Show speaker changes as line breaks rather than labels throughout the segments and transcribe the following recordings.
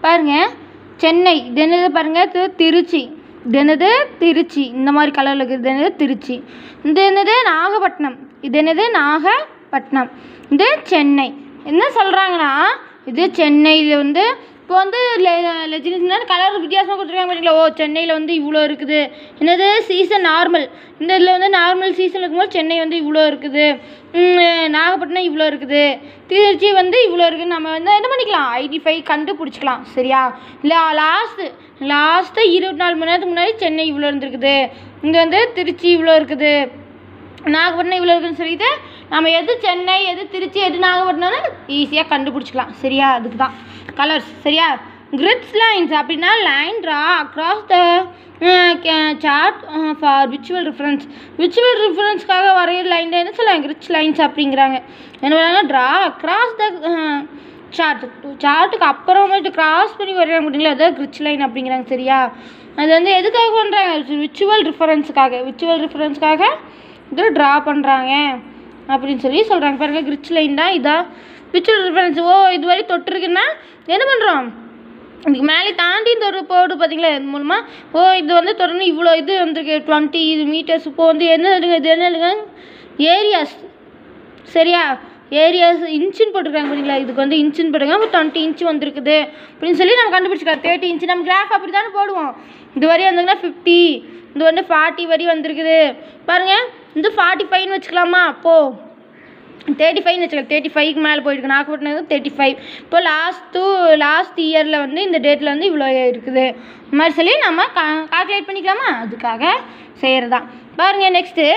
பாருங்க சென்னை இது என்னது பாருங்க இது திருச்சி இது என்னது திருச்சி இந்த மாதிரி கலரில் இருக்குது இது என்னது திருச்சி இது என்னது நாகப்பட்டினம் இது என்னது நாகப்பட்டினம் இது சென்னை என்ன சொல்கிறாங்கன்னா இது சென்னையில் வந்து இப்போ வந்து லெஜினஸ் கலர் வித்தியாசமாக கொடுத்துருக்காங்க பார்த்தீங்களா ஓ சென்னையில் வந்து இவ்வளோ இருக்குது என்னது சீசன் நார்மல் இந்த இதில் வந்து நார்மல் சீசன் இருக்கும்போது சென்னை வந்து இவ்வளோ இருக்குது ம், நாகப்பட்டினம் இவ்வளோ இருக்குது திருச்சி வந்து இவ்வளோ இருக்குது நம்ம வந்து என்ன பண்ணிக்கலாம் ஐடென்டிஃபை கண்டுபிடிச்சிக்கலாம் சரியா இல்லை லாஸ்ட்டு லாஸ்ட்டு இருபத்தி நாலு மணி நேரத்துக்கு முன்னாடி சென்னை இவ்வளோ இருந்திருக்குது இங்கே வந்து திருச்சி இவ்வளோ இருக்குது நாகப்பட்டினம் இவ்வளோ இருக்குன்னு சொல்லிட்டு நம்ம எது சென்னை எது திருச்சி எது நாகப்பட்டினம்னு ஈஸியாக கண்டுபிடிச்சிக்கலாம் சரியா அதுக்கு தான் கலர்ஸ் சரியா கிரிட்ஸ் லைன்ஸ் அப்படின்னா line draw across the chart for visual reference visual ரெஃபரன்ஸ்க்காக வரைகிற லைன் என்ன சொல்லலாம் கிரிட்ஸ் லைன்ஸ் அப்படிங்கிறாங்க என்ன பண்ணுறாங்க ட்ரா அக்ராஸ் த சார்ட் சார்ட்டுக்கு அப்புறமேட்டு கிராஸ் பண்ணி வரைய முடியல அதான் கிரிட்ஸ் லைன் அப்படிங்கிறாங்க சரியா அது வந்து எதுக்காக பண்ணுறாங்க விச்சுவல் ரெஃபரன்ஸுக்காக விச்சுவல் ரெஃபரன்ஸ்க்காக இது ட்ரா பண்ணுறாங்க அப்படின்னு சொல்லி சொல்கிறாங்க பாருங்க கிரிட்ஸ் லைன் தான் இதான் விச்சுவல் ரெஃபரன்ஸ் ஓ இது வரை தொட்டிருக்குன்னா என்ன பண்ணுறோம் இதுக்கு மேலே தாண்டி இந்த ஒரு போர்டு பார்த்தீங்களா இது மூலமாக ஓ இது வந்து தொடர்ந்து இவ்வளோ இது வந்திருக்கு டுவெண்ட்டி இது மீட்டர்ஸ் இப்போ வந்து என்ன இருக்குங்க இது என்ன இருக்குங்க ஏரியாஸ் சரியா ஏரியாஸ் இன்ச்சுன்னு போட்டிருக்காங்க பார்த்தீங்களா இதுக்கு வந்து இன்ச்சுன்னு போட்டிருக்காங்க டுவெண்ட்டி இன்ச்சு வந்திருக்குது அப்படின்னு சொல்லி நம்ம கண்டுபிடிச்சிக்கலாம் தேர்ட்டி இன்ச்சு நம்ம கிராஃப் அப்படி தானே போடுவோம் இது வரை வந்தீங்கன்னா ஃபிஃப்டி இது வந்து ஃபார்ட்டி வரி வந்திருக்குது பாருங்கள் இது ஃபார்ட்டி ஃபைவ்னு வச்சுக்கலாமா அப்போது தேர்ட்டி ஃபைவ்னு வச்சுக்கலாம் தேர்ட்டி ஃபைவ்க்கு மேலே போயிருக்கு நாகப்பட்டினம் தேர்ட்டி ஃபைவ் இப்போ லாஸ்ட்டு லாஸ்ட் இயரில் வந்து இந்த டேட்டில் வந்து இவ்வளோ இருக்குது இந்த மாதிரி சொல்லி நம்ம கா கால்குலேட் பண்ணிக்கலாமா அதுக்காக செய்கிறது தான் பாருங்கள் நெக்ஸ்ட்டு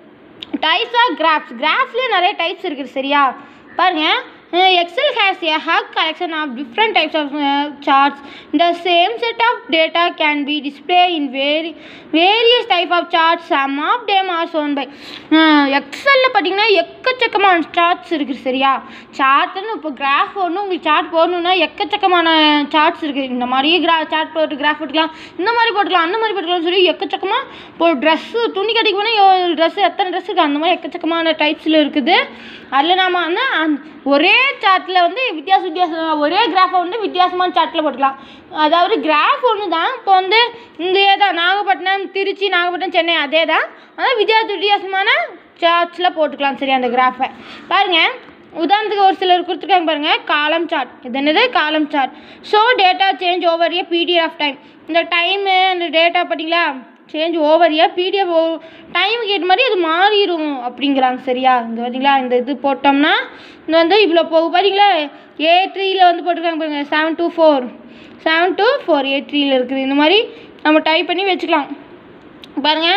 டைப்ஸ் ஆஃப் கிராஃப்ஸ் கிராஃப்ஸ்லேயே நிறைய டைப்ஸ் இருக்குது சரியா பாருங்கள் Excel has a hug collection of different types of uh, charts the same set of data can be displayed in vari various type of charts some of them are shown by எக்ஸலில் பார்த்தீங்கன்னா எக்கச்சக்கமான charts இருக்குது சரியா சார்ட்னு இப்போ graph ஒன்று உங்களுக்கு chart போடணுன்னா எக்கச்சக்கமான சார்ட்ஸ் இருக்குது இந்த மாதிரியே கிரா சார்ட் போட்டு கிராஃப் போட்டுக்கலாம் இந்த மாதிரி போட்டுக்கலாம் அந்த மாதிரி போட்டுக்கலாம்னு சொல்லி எக்கச்சக்கமாக இப்போ ட்ரெஸ்ஸு துணி கடைக்கு போனால் ட்ரெஸ் எத்தனை ட்ரெஸ் இருக்குது அந்த மாதிரி எக்கச்சக்கமான டைப்ஸில் இருக்குது அதில் நாம வந்து அந்த- ஒரே சார்ட்டில் வந்து வித்தியாச வித்தியாசம் ஒரே கிராஃபை வந்து வித்தியாசமான சார்ட்டில் போட்டுக்கலாம் அதாவது கிராஃப் ஒன்று தான் இப்போ வந்து இந்த தான் நாகப்பட்டினம் திருச்சி நாகப்பட்டினம் சென்னை அதே தான் ஆனால் வித்தியாச வித்தியாசமான சார்ட்ஸில் போட்டுக்கலாம் சரி அந்த கிராஃபை பாருங்கள் உதாரணத்துக்கு ஒரு சிலர் கொடுத்துருக்காங்க பாருங்க காலம் சார்ட் இது என்னது column chart so data change over a period of time இந்த டைமு அந்த டேட்டா பார்த்தீங்களா சேஞ்ச் ஓவர் ஏ பிடிஎஃப் டைமுக்கு ஏற்ற மாதிரி அது மாறிடும் அப்படிங்கிறாங்க சரியா இந்த பார்த்தீங்களா இந்த இது போட்டோம்னா இது வந்து இவ்வளோ போகும் பார்த்தீங்களா ஏ த்ரீயில் வந்து போட்டிருக்காங்க பாருங்க seven two four seven two four A த்ரீயில் இருக்குது இந்த மாதிரி நம்ம டைப் பண்ணி வச்சுக்கலாம் பாருங்கள்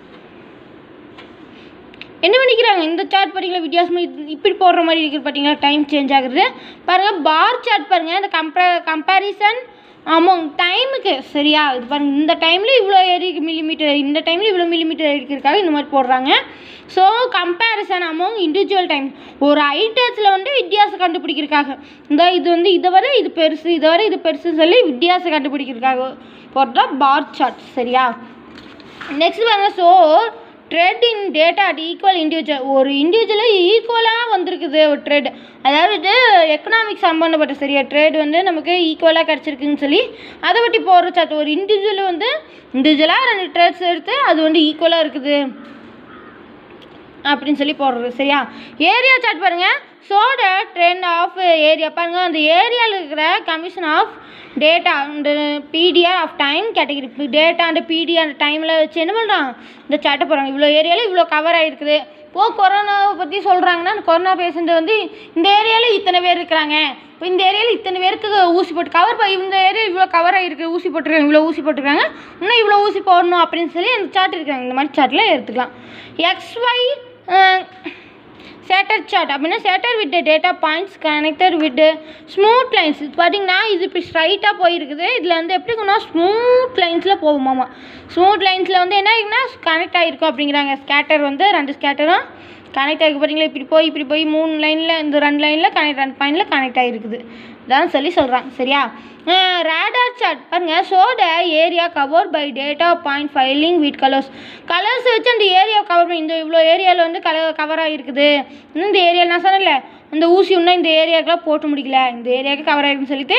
என்ன பண்ணிக்கிறாங்க இந்த சார்ட் பார்த்தீங்களா வித்தியாசமாக இது- இப்படி போடுற மாதிரி இருக்குது பார்த்தீங்களா டைம் சேஞ்ச் ஆகுறது பாருங்கள் பார் சார்ட் பாருங்கள் இந்த கம்பே கம்பேரிசன் அமௌங் டைமுக்கு சரியா இது பாருங்க இந்த டைமில் இவ்வளோ ஏறி மில்லிமீட்டர் இந்த டைமில் இவ்வளோ மில்லிமீட்டர் இருக்கிறதுக்காக இந்த மாதிரி போடுறாங்க so comparison among individual time ஒரு ஐட்டத்தில் வந்து வித்தியாசம் கண்டுபிடிக்கிறதுக்காக இந்த இது வந்து இதை வரை இது பெருசு இதை வரை இது பெருசுன்னு சொல்லி வித்தியாசம் கண்டுபிடிக்கிறதுக்காக போடுறா பார் சார்ட் சரியா நெக்ஸ்ட் பாருங்க so trend in data at equal individual ஒரு இண்டிவிஜுவலாக ஈக்குவலாக வந்திருக்குது ஒரு ட்ரெட் அதாவது எக்கனாமிக் சம்மந்தப்பட்ட சரியா ட்ரேட் வந்து நமக்கு ஈக்குவலாக கிடச்சிருக்குன்னு சொல்லி அதை பற்றி போடுற சார்ட் ஒரு இண்டிவிஜுவல் வந்து இண்டிவிஜுவலாக ரெண்டு ட்ரேட்ஸ் எடுத்து அது வந்து ஈக்குவலாக இருக்குது அப்படின்னு சொல்லி போடுறது சரியா ஏரியா சார்ட் பாருங்க ஸோட ட்ரெண்ட் ஆஃப் ஏரியா பாருங்க அந்த ஏரியாவில் இருக்கிற கமிஷன் ஆஃப் டேட்டா இந்த பிடிஆர் ஆஃப் டைம் கேட்டகரி டேட்டா அந்த பிடிஆர் டைமில் வச்சு என்ன பண்ணுறான் இந்த சார்ட்டை போடுறாங்க இவ்வளோ ஏரியாவில் இவ்வளோ கவர் ஆகிருக்குது இப்போ கொரோனாவை பற்றி சொல்கிறாங்கன்னா அந்த கொரோனா பேஷண்ட் வந்து இந்த ஏரியாவில் இத்தனை பேர் இருக்கிறாங்க இப்போ இந்த ஏரியாவில் இத்தனை பேருக்கு ஊசி போட்டு கவர் ப இந்த ஏரியா இவ்வளோ கவர் ஆகிருக்கு ஊசி போட்டிருக்காங்க இவ்வளோ ஊசி போட்டிருக்காங்க இன்னும் இவ்வளோ ஊசி போடணும் அப்படின்னு சொல்லி அந்த சார்ட் இருக்காங்க இந்த மாதிரி சார்ட்டில் எடுத்துக்கலாம் எக்ஸ் ஒய் சேட்டர் சார்ட் அப்படின்னா scatter with data points connected with smooth lines இது பார்த்தீங்கன்னா இது இப்படி ஸ்ட்ரைட்டாக போயிருக்குது இதில் வந்து எப்படி இருக்குன்னா ஸ்மூத் லைன்ஸில் போகுமாமா ஸ்மூத் லைன்ஸில் வந்து என்ன ஆகுதுன்னா கனெக்ட் ஆகிருக்கும் அப்படிங்கிறாங்க ஸ்கேட்டர் வந்து ரெண்டு ஸ்கேட்டரும் கனெக்ட் ஆகிருக்கு பார்த்தீங்களா இப்படி போய் இப்படி போய் மூணு லைனில் இந்த ரெண்டு லைனில் கனெக்ட் ரெண்டு பாயிண்டில் கனெக்ட் ஆகிருக்குது இதான் சொல்லி சொல்கிறாங்க சரியா ரேடார் சார்ட் பாருங்க show the area cover by data point filling with colours colours வச்சு அந்த ஏரியா கவர் பண்ணி இந்த இவ்வளோ ஏரியாவில் வந்து கலர் கவர் ஆகிருக்குது இன்னும் இந்த ஏரியா நான் சொன்னேன்ல இந்த ஊசி இன்னும் இந்த ஏரியாக்கெலாம் போட்டு முடிக்கல இந்த ஏரியாவுக்கு கவர் ஆகிருக்குன்னு சொல்லிட்டு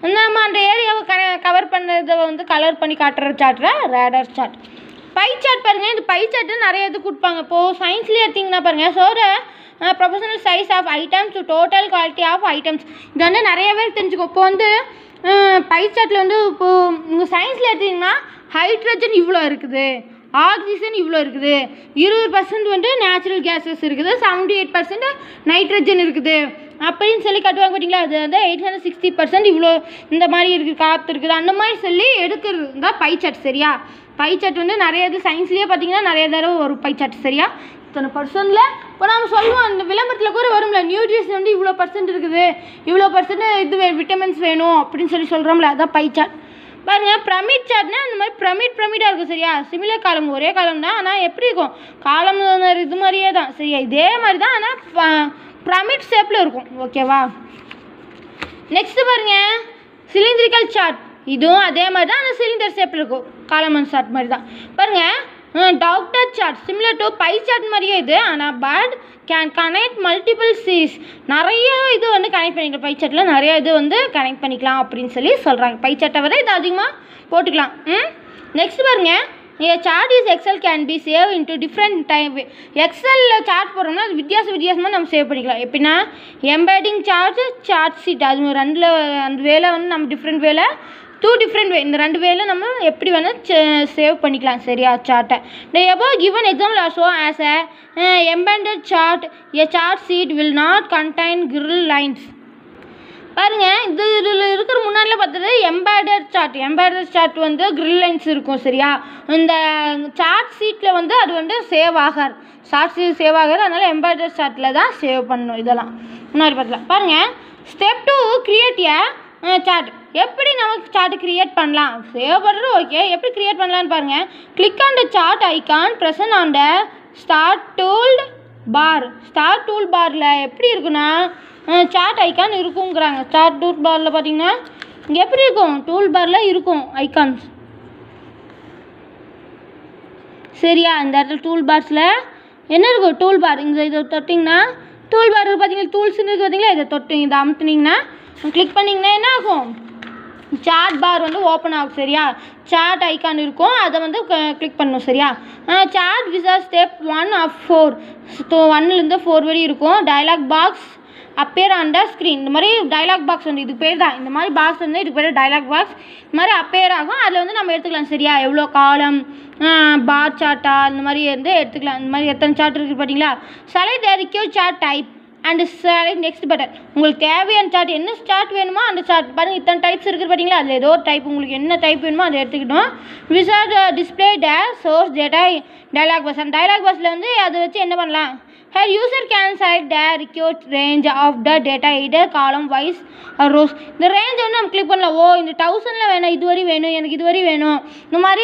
நம்ம அந்த ஏரியாவை க கவர் பண்ணதை வந்து கலர் பண்ணி காட்டுற சார்ட்ல ரேடர் சார்ட் பை சார்ட் பாருங்கள் இந்த பை சார்ட்டு நிறைய இது கொடுப்பாங்க இப்போது சயின்ஸ்லேயே எடுத்திங்கன்னா பாருங்கள் சோட professional size of items total quality of items இது வந்து நிறைய பேர் தெரிஞ்சுக்கோ இப்போ வந்து பை சார்ட்டில் வந்து இப்போது உங்கள் சயின்ஸில் எடுத்திங்கன்னா ஹைட்ரஜன் இவ்வளோ இருக்குது ஆக்சிஜன் இவ்வளோ இருக்குது இருபது பர்சன்ட் வந்து நேச்சுரல் கேஸஸ் இருக்குது செவன்டி எயிட் பர்சன்ட் நைட்ரஜன் இருக்குது அப்படின்னு சொல்லி கட்டுவாங்க பார்த்தீங்களா அது வந்து எயிட் ஹண்ட்ரட் சிக்ஸ்டி பர்சன்ட் இவ்வளோ இந்த மாதிரி இருக்குது காற்று இருக்குது அந்த மாதிரி சொல்லி எடுக்கிறது தான் பை சார்ட் சரியா பை சார்ட் வந்து நிறைய இது சயின்ஸ்லேயே பார்த்தீங்கன்னா நிறைய தடவை வரும் பை சார்ட் சரியா இத்தனை பர்சன்டில் இப்போ நம்ம சொல்லுவோம் அந்த விளம்பரத்தில் கூட வரும்ல நியூட்ரிஷன் வந்து இவ்வளோ பர்சன்ட் இருக்குது இவ்வளோ பர்சன்ட் இது விட்டமின்ஸ் வேணும் அப்படின்னு சொல்லி சொல்கிறோம்ல அதான் பை சார்ட் பாருங்க பிரமிட் சார்ட்னா இந்த மாதிரி பிரமிட் பிரமிடாக இருக்கும் சரியா சிமிலர் காலம் ஒரே காலம் தான் ஆனால் எப்படி இருக்கும் காலம் இது மாதிரியே தான் சரியா இதே மாதிரி தான் ஆனால் பிரமிட் ஷேப்பில் இருக்கும் ஓகேவா நெக்ஸ்ட் பாருங்க சிலிண்ட்ரிக்கல் சார்ட் இதுவும் அதே மாதிரி தான் அந்த சிலிண்டர் ஷேப்பில் இருக்கும் காலமன் சார்ட் மாதிரி தான் பாருங்க doctor chart similar to pie chart மாதிரியே இது ஆனால் பட் கேன் கனெக்ட் மல்டிபிள் சீஸ் நிறைய இது வந்து கனெக்ட் பண்ணிக்கலாம் பை சார்ட்டில் நிறைய இது வந்து கனெக்ட் பண்ணிக்கலாம் அப்படின்னு சொல்லி சொல்கிறாங்க பை சார்ட்டை விட இது அதிகமாக போட்டுக்கலாம் ம் நெக்ஸ்ட் பாருங்க a chart is Excel can be save into different time எக்ஸலில் சார்ட் போடுறோம்னா அது வித்தியாச வித்தியாசமாக நம்ம சேவ் பண்ணிக்கலாம் எப்படின்னா எம்பேடிங் சார்ட் சார்ட் சீட் அது ரெண்டில் அந்த வேலை வந்து நம்ம டிஃப்ரெண்ட் வேலை டூ டிஃப்ரெண்ட் வே இந்த ரெண்டு வேல நம்ம எப்படி வேணால் சேவ் பண்ணிக்கலாம் சரியா சார்ட்டை the above given example also as a embedded chart a chart sheet will not contain grid lines பாருங்க இது இதில் இருக்கிற முன்னாடியில் பார்த்தது எம்பேடட் சார்ட் எம்பேடட் சார்ட் வந்து கிரில் லைன்ஸ் இருக்கும் சரியா இந்த சார்ட் சீட்டில் வந்து அது வந்து சேவ் ஆகாது சார்ட் சீட் சேவ் ஆகாது அதனால் எம்பேடட் சார்ட்டில் தான் சேவ் பண்ணணும் இதெல்லாம் முன்னாடி பார்த்தலாம் பாருங்கள் step to create a chart எப்படி நமக்கு சார்ட் கிரியேட் பண்ணலாம் சேவ் பண்ணுறது ஓகே எப்படி கிரியேட் பண்ணலான்னு பாருங்கள் click on the chart icon present on the start toolbar start tool பாரில் எப்படி இருக்குன்னா சார்ட் ஐகான் இருக்குங்கிறாங்க சார்ட் டூல் பாரில் பார்த்தீங்கன்னா இங்கே எப்படி இருக்கும் டூல் பாரில் இருக்கும் ஐகான்ஸ் சரியா இந்த இடத்துல டூல் பார்ஸில் என்ன இருக்கும் டூல் பார் இங்கே இதை தொட்டிங்கன்னா டூல் பார் பார்த்தீங்கன்னா டூல்ஸ்னு இருக்குது பார்த்தீங்களா இதை தொட்டு இதை அமுத்துனீங்கன்னா கிளிக் பண்ணிங்கன்னா என்ன ஆகும் சார்ட் பார் வந்து ஓப்பன் ஆகும் சரியா சார்ட் ஐக்கான் இருக்கும் அதை வந்து கிளிக் பண்ணணும் சரியா சார்ட் விசா ஸ்டெப் ஒன் ஆஃப் ஃபோர் ஒன்லேருந்து ஃபோர் வரையும் இருக்கும் dialog box appear under screen இந்த மாதிரி டயலாக் பாக்ஸ் வந்து இதுக்கு பேர் தான் இந்த மாதிரி பாக்ஸ் வந்து இதுக்கு பேர் டயலாக் பாக்ஸ் இந்த மாதிரி அப்பேர் ஆகும் அதில் வந்து நம்ம எடுத்துக்கலாம் சரியா எவ்வளோ காலம் பார் சார்ட்டா இந்த மாதிரி வந்து எடுத்துக்கலாம் இந்த மாதிரி எத்தனை சார்ட் இருக்குது பார்த்தீங்களா select required chart type and select next button உங்களுக்கு தேவையான சார்ட் என்ன சார்ட் வேணுமோ அந்த சார்ட் பாருங்கள் இத்தனை டைப்ஸ் இருக்குது பார்த்தீங்களா அதில் ஏதோ ஒரு டைப் உங்களுக்கு என்ன டைப் வேணுமோ அதை எடுத்துக்கிட்டோம் wizard display the source data dialog box அந்த டயலாக் பாக்ஸில் வந்து அதை வச்சு என்ன பண்ணலாம் here user can select the required range of the data either column wise rose இந்த ரேஞ்ச் வந்து நம்ம கிளிக் பண்ணலாம் ஓ இந்த தௌசண்டில் வேணும் இது வரை வேணும் எனக்கு இது வரை வேணும் இந்த மாதிரி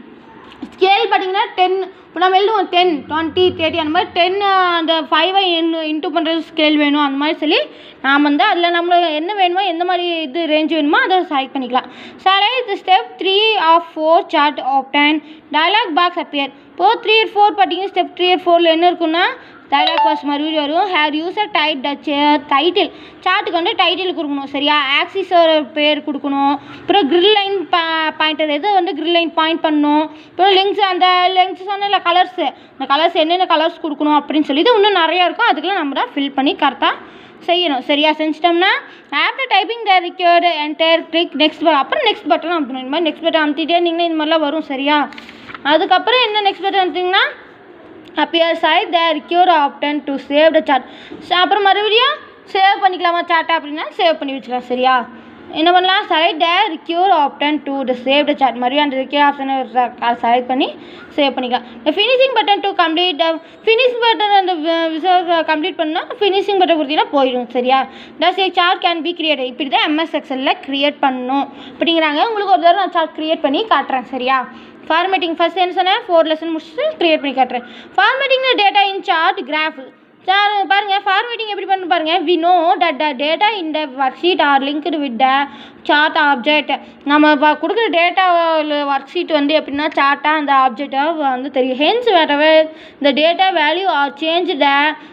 ஸ்கேல் பார்த்தீங்கன்னா டென் இப்போ நம்ம எழுதுவோம் டென் டுவெண்ட்டி தேர்ட்டி அந்த மாதிரி டென் அந்த ஃபைவை இன்ட்டு பண்ணுறது ஸ்கேல் வேணும் அந்த மாதிரி சொல்லி நாம் வந்து அதில் நம்ம என்ன வேணுமோ எந்த மாதிரி இது ரேஞ்ச் வேணுமோ அதை செலக்ட் பண்ணிக்கலாம் select step three of four chart option dialog box appear இப்போது த்ரீ ஃபோர் பார்த்தீங்கன்னா ஸ்டெப் த்ரீ ஃபோரில் என்ன இருக்குன்னா டயலாக் பாக்ஸ் மறுபடியும் வரும் ஹேர் யூசர் டைட் டைட்டில் சார்ட்டுக்கு வந்து டைட்டில் கொடுக்கணும் சரியா ஆக்சிஸோட பேர் கொடுக்கணும் அப்புறம் கிரில் லைன் பா பாயிண்டர் எது வந்து கிரில் லைன் பாயிண்ட் பண்ணணும் அப்புறம் லிங்க்ஸ் அந்த லிங்க்ஸ் சொன்ன கலர்ஸு அந்த கலர்ஸ் என்னென்ன கலர்ஸ் கொடுக்கணும் அப்படின்னு சொல்லிட்டு இன்னும் நிறையா இருக்கும் அதுக்கெல்லாம் நம்ம தான் ஃபில் பண்ணி கரெக்டாக செய்யணும் சரியா செஞ்சிட்டோம்னா after typing the required entire click next அப்புறம் நெக்ஸ்ட் பட்டன் அமுத்தணும் இந்த மாதிரி நெக்ஸ்ட் பட்டன் அமுத்திட்டே இருந்தீங்கன்னா இந்த மாதிரிலாம் வரும் சரியா அதுக்கப்புறம் என்ன நெக்ஸ்ட் பட்டன் அமுத்திங்கன்னா appear side the required option to save the chart அப்புறம் மறுபடியும் சேவ் பண்ணிக்கலாமா சார்ட் அப்படின்னா சேவ் பண்ணி வச்சுக்கலாம் சரியா என்ன பண்ணலாம் select the required option to the save the chart மறுபடியும் அந்த ரிக்யூர் ஆப்ஷனை செலக்ட் பண்ணி சேவ் பண்ணிக்கலாம் இந்த finishing button to complete finish button அந்த கம்ப்ளீட் பண்ணால் ஃபினிஷிங் பட்டன் கொடுத்தீங்கன்னா போயிடும் சரியா thus a chart can be create இப்படி தான் எம்எஸ் எக்ஸலில் க்ரியேட் பண்ணணும் அப்படிங்கிறாங்க உங்களுக்கு ஒரு தடவை நான் சார்ட் க்ரியேட் பண்ணி காட்டுறேன் சரியா ஃபார்மேட்டிங் ஃபர்ஸ்ட் என்ன சொன்னேன் ஃபோர் லெசன் முடிச்சுட்டு க்ரியேட் பண்ணி காட்டுறேன் formatting data in chart graph சார் பாருங்க ஃபார்மேட்டிங் எப்படி பண்ணு பாருங்க we know that the data in the worksheet are linked with the chart object நம்ம வ- கொடுக்குற டேட்டா ஒர்க் ஷீட் வந்து எப்படின்னா சார்ட்டாக அந்த ஆப்ஜெக்டாக வந்து தெரியும் ஹென்ஸ் வேறவே இந்த data value are change the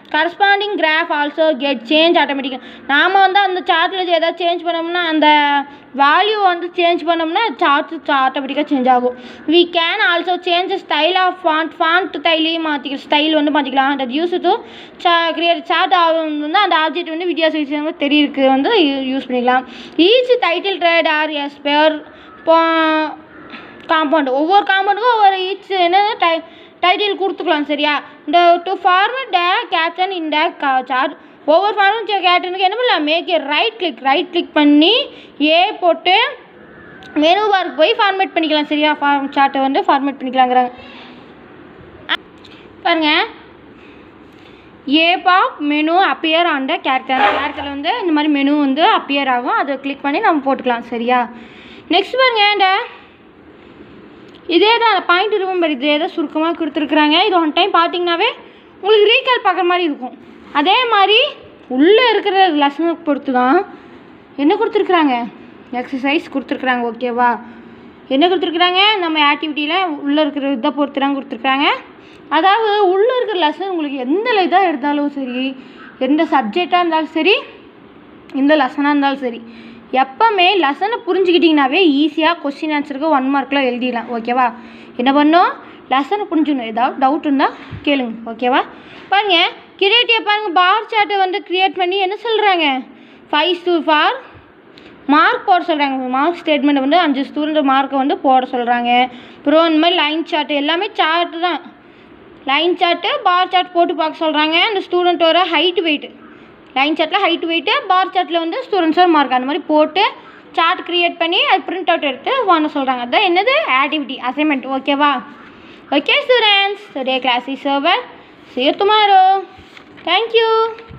corresponding graph also get change ஆட்டோமேட்டிக்காக நாம் வந்து அந்த சார்ட்டில் ஏதாவது சேஞ்ச் பண்ணோம்னா அந்த வேல்யூ வந்து சேஞ்ச் பண்ணோம்னா சார்ட் ஆட்டோமேட்டிக்காக சேஞ்ச் ஆகும் we can also change style of font font ஸ்டைலையும் மாற்றிக்கலாம் ஸ்டைல் வந்து மாற்றிக்கலாம் அந்த யூஸ் டு சா கிரியேட் சார்ட் வந்து அந்த ஆப்ஜெக்ட் வந்து வித்தியாச வித்தியாசமாக தெரியிருக்கு வந்து யூஸ் பண்ணிக்கலாம் each title trade are as per compound ஒவ்வொரு காம்பவுண்டுக்கும் ஒவ்வொரு ஈச் என்ன டை டைட்டில் கொடுத்துக்கலாம் சரியா இந்த to format the caption in the chart ஒவ்வொரு ஃபார்மட் கேப்டனுக்கு என்ன பண்ணலாம் make a right click right click பண்ணி ஏ போட்டு மெனு பாருக்கு போய் ஃபார்மேட் பண்ணிக்கலாம் சரியா ஃபார்ம் சார்ட்டை வந்து ஃபார்மேட் பண்ணிக்கலாங்கிறாங்க பாருங்க a pop menu appear on the character கேரக்டரில் வந்து இந்த மாதிரி மெனு வந்து அப்பியர் ஆகும் அதை கிளிக் பண்ணி நம்ம போட்டுக்கலாம் சரியா நெக்ஸ்ட் பாருங்க இந்த இதே தான் பாயிண்ட் ரிமெம்பர் இதே தான் சுருக்கமாக கொடுத்துருக்குறாங்க இது ஒன் டைம் பார்த்தீங்கன்னாவே உங்களுக்கு ரீகால் பார்க்குற மாதிரி இருக்கும் அதே மாதிரி உள்ளே இருக்கிற லெசனை பொறுத்து தான் என்ன கொடுத்துருக்குறாங்க எக்ஸசைஸ் கொடுத்துருக்குறாங்க ஓகேவா என்ன கொடுத்துருக்குறாங்க நம்ம ஆக்டிவிட்டியில் உள்ளே இருக்கிற இதை பொறுத்து தான் கொடுத்துருக்குறாங்க அதாவது உள்ளே இருக்கிற லெசன் உங்களுக்கு எந்த இதாக எடுத்தாலும் சரி எந்த சப்ஜெக்டாக இருந்தாலும் சரி எந்த லெசனாக இருந்தாலும் சரி எப்போவுமே லெசனை புரிஞ்சுக்கிட்டிங்கனாவே ஈஸியாக கொஸ்டின் ஆன்சருக்கு ஒன் மார்க்கில் எழுதிடலாம் ஓகேவா என்ன பண்ணணும் லெசனை புரிஞ்சுக்கணும் ஏதாவது டவுட் இருந்தால் கேளுங்க ஓகேவா பாருங்க கிரியேட்டிவ் பாருங்க பார் சார்ட்டை வந்து கிரியேட் பண்ணி என்ன சொல்கிறாங்க ஃபைவ் டூ ஃபார் மார்க் போட சொல்கிறாங்க மார்க் ஸ்டேட்மெண்ட் வந்து அஞ்சு ஸ்டூடெண்ட் மார்க்கை வந்து போட சொல்கிறாங்க அப்புறம் இந்த மாதிரி லைன் சார்ட் எல்லாமே சார்ட்டு தான் லைன் சார்ட்டு பார் சார்ட் போட்டு பார்க்க சொல்கிறாங்க அந்த ஸ்டூடெண்ட்டோட ஹைட் வெயிட் லைன் சார்ட்டில் ஹைட் வெயிட்டு பார் சார்ட்டில் வந்து ஸ்டூடெண்ட்ஸோட மார்க் அந்த மாதிரி போட்டு சார்ட் க்ரியேட் பண்ணி அது பிரிண்ட் அவுட் எடுத்து வாங்க சொல்கிறாங்க அதான் என்னது ஆக்டிவிட்டி அசைன்மெண்ட் ஓகேவா okay students today class is over see you tomorrow thank you